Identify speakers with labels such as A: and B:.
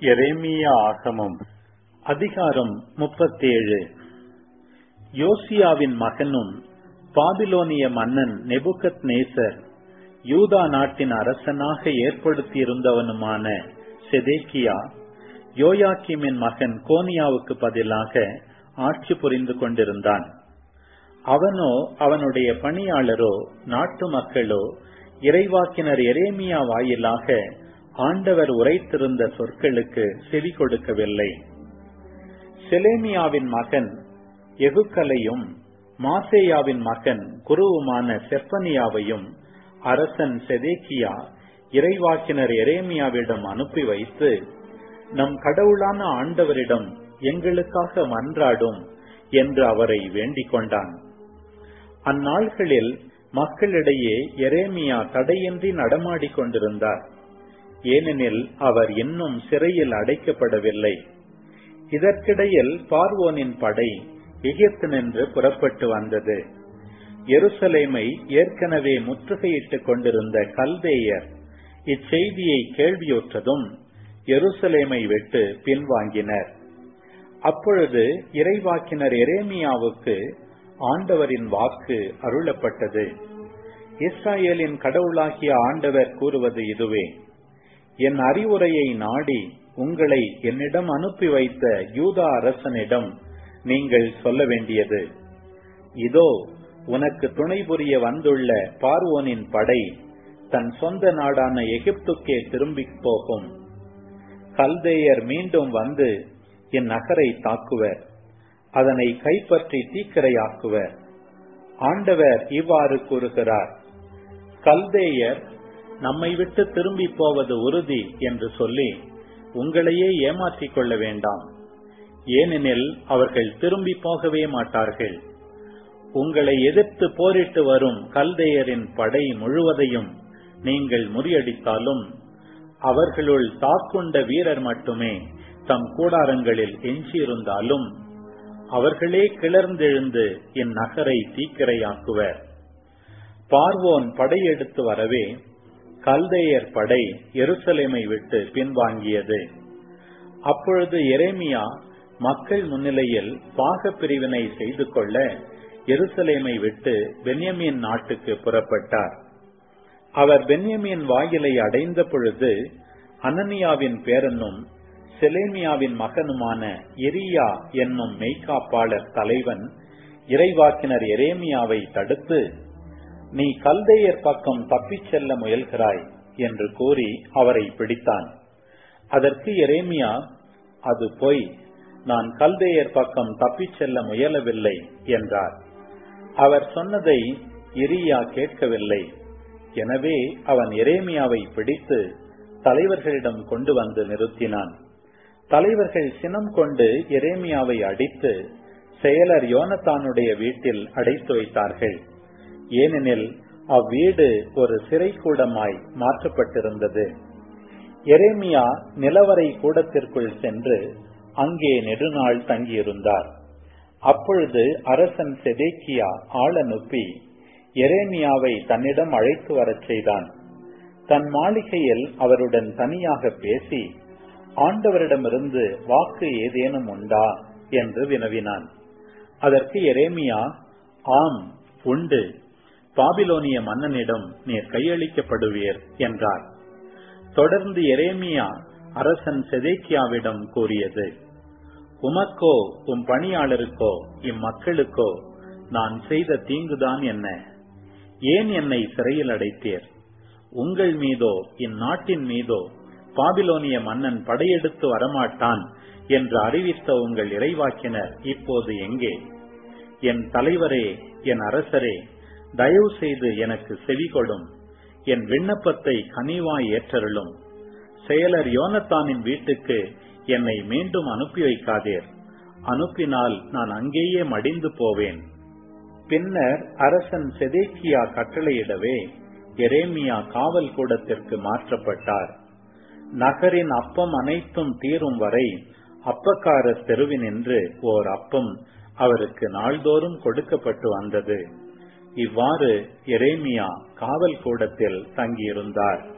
A: எரேமியா ஆகமம் அதிகாரம் முப்பத்தேழு யோசியாவின் மகனும் பாபிலோனிய மன்னன் நெபுகத் நேசர் யூதா நாட்டின் அரசனாக ஏற்படுத்தியிருந்தவனுமான செதேக்கியா யோயாக்கிமின் மகன் கோனியாவுக்கு பதிலாக ஆட்சி புரிந்து கொண்டிருந்தான் அவனோ அவனுடைய பணியாளரோ நாட்டு மக்களோ இறைவாக்கினர் எரேமியா வாயிலாக ஆண்டவர் உரைத்திருந்த சொற்களுக்கு செவி கொடுக்கவில்லை செலேமியாவின் மகன் எகுக்கலையும் மாசேயாவின் மகன் குருவுமான செப்பனியாவையும் அரசன் செதேக்கியா இறைவாக்கினர் எரேமியாவிடம் அனுப்பி வைத்து நம் கடவுளான ஆண்டவரிடம் எங்களுக்காக மன்றாடும் என்று அவரை வேண்டிக் கொண்டான் அந்நாள்களில் மக்களிடையே எரேமியா தடையின்றி நடமாடிக் கொண்டிருந்தார் ஏனெனில் அவர் இன்னும் சிறையில் அடைக்கப்படவில்லை இதற்கிடையில் பார்வோனின் படை எகிப்து நின்று புறப்பட்டு வந்தது எருசலேமை ஏற்கனவே முற்றுகையிட்டுக் கொண்டிருந்த கல்தேயர் இச்செய்தியை கேள்வியுற்றதும் எருசலேமை விட்டு பின்வாங்கினர் அப்பொழுது இறைவாக்கினர் எரேமியாவுக்கு ஆண்டவரின் வாக்கு அருளப்பட்டது இஸ்ராயேலின் கடவுளாகிய ஆண்டவர் கூறுவது இதுவே என் அறிவுரையை நாடி உங்களை என்னிடம் அனுப்பி வைத்த யூதா அரசனிடம் நீங்கள் சொல்ல வேண்டியது இதோ உனக்கு துணை புரிய வந்துள்ள பார்வோனின் படை தன் சொந்த நாடான எகிப்துக்கே திரும்பி போகும் கல்தேயர் மீண்டும் வந்து என் நகரை தாக்குவர் அதனை கைப்பற்றி தீக்கிரையாக்குவர் ஆண்டவர் இவ்வாறு கூறுகிறார் கல்தேயர் நம்மை விட்டு திரும்பி போவது உறுதி என்று சொல்லி உங்களையே ஏமாற்றிக் கொள்ள வேண்டாம் ஏனெனில் அவர்கள் திரும்பி போகவே மாட்டார்கள் உங்களை எதிர்த்து போரிட்டு வரும் கல்தேயரின் படை முழுவதையும் நீங்கள் முறியடித்தாலும் அவர்களுள் தாக்குண்ட வீரர் மட்டுமே தம் கூடாரங்களில் எஞ்சியிருந்தாலும் அவர்களே கிளர்ந்தெழுந்து இந்நகரை தீக்கிரையாக்குவர் பார்வோன் படையெடுத்து வரவே கல்தேயர் படை எருசலேமை விட்டு பின்வாங்கியது அப்பொழுது எரேமியா மக்கள் முன்னிலையில் பாக பிரிவினை செய்து கொள்ள எருசலேமை விட்டு பென்யமீன் நாட்டுக்கு புறப்பட்டார் அவர் பென்யமீன் வாயிலை அடைந்த பொழுது அனனியாவின் பேரனும் செலேமியாவின் மகனுமான எரியா என்னும் மெய்காப்பாளர் தலைவன் இறைவாக்கினர் எரேமியாவை தடுத்து நீ கல்தேயர் பக்கம் தப்பிச் செல்ல முயல்கிறாய் என்று கூறி அவரை பிடித்தான் அதற்கு எரேமியா அது பொய் நான் கல்தேயர் பக்கம் தப்பிச் செல்ல முயலவில்லை என்றார் அவர் சொன்னதை எரியா கேட்கவில்லை எனவே அவன் எரேமியாவை பிடித்து தலைவர்களிடம் கொண்டு வந்து நிறுத்தினான் தலைவர்கள் சினம் கொண்டு எரேமியாவை அடித்து செயலர் யோனத்தானுடைய வீட்டில் அடைத்து வைத்தார்கள் ஏனெனில் அவ்வீடு ஒரு சிறை கூடமாய் மாற்றப்பட்டிருந்தது எரேமியா நிலவரை கூடத்திற்குள் சென்று அங்கே நெடுநாள் தங்கியிருந்தார் அப்பொழுது அரசன் செதேக்கியா ஆள் அனுப்பி எரேமியாவை தன்னிடம் அழைத்து வரச் செய்தான் தன் மாளிகையில் அவருடன் தனியாக பேசி ஆண்டவரிடமிருந்து வாக்கு ஏதேனும் உண்டா என்று வினவினான் அதற்கு எரேமியா ஆம் உண்டு பாபிலோனிய மன்னனிடம் நீர் கையளிக்கப்படுவீர் என்றார் தொடர்ந்து எரேமியா அரசன் செதேக்கியாவிடம் கூறியது உமக்கோ உம் பணியாளருக்கோ இம்மக்களுக்கோ நான் செய்த தீங்குதான் என்ன ஏன் என்னை சிறையில் அடைத்தீர் உங்கள் மீதோ இந்நாட்டின் மீதோ பாபிலோனிய மன்னன் படையெடுத்து வரமாட்டான் என்று அறிவித்த உங்கள் இறைவாக்கினர் இப்போது எங்கே என் தலைவரே என் அரசரே தயவு செய்து எனக்கு செவி கொடும் என் விண்ணப்பத்தை கனிவாய் ஏற்றருளும் செயலர் யோனத்தானின் வீட்டுக்கு என்னை மீண்டும் அனுப்பி வைக்காதீர் அனுப்பினால் நான் அங்கேயே மடிந்து போவேன் பின்னர் அரசன் செதேக்கியா கட்டளையிடவே எரேமியா காவல் கூடத்திற்கு மாற்றப்பட்டார் நகரின் அப்பம் அனைத்தும் தீரும் வரை அப்பக்காரர் தெருவினின்று ஓர் அப்பம் அவருக்கு நாள்தோறும் கொடுக்கப்பட்டு வந்தது இவ்வாறு எரேமியா காவல் கூடத்தில் தங்கியிருந்தார்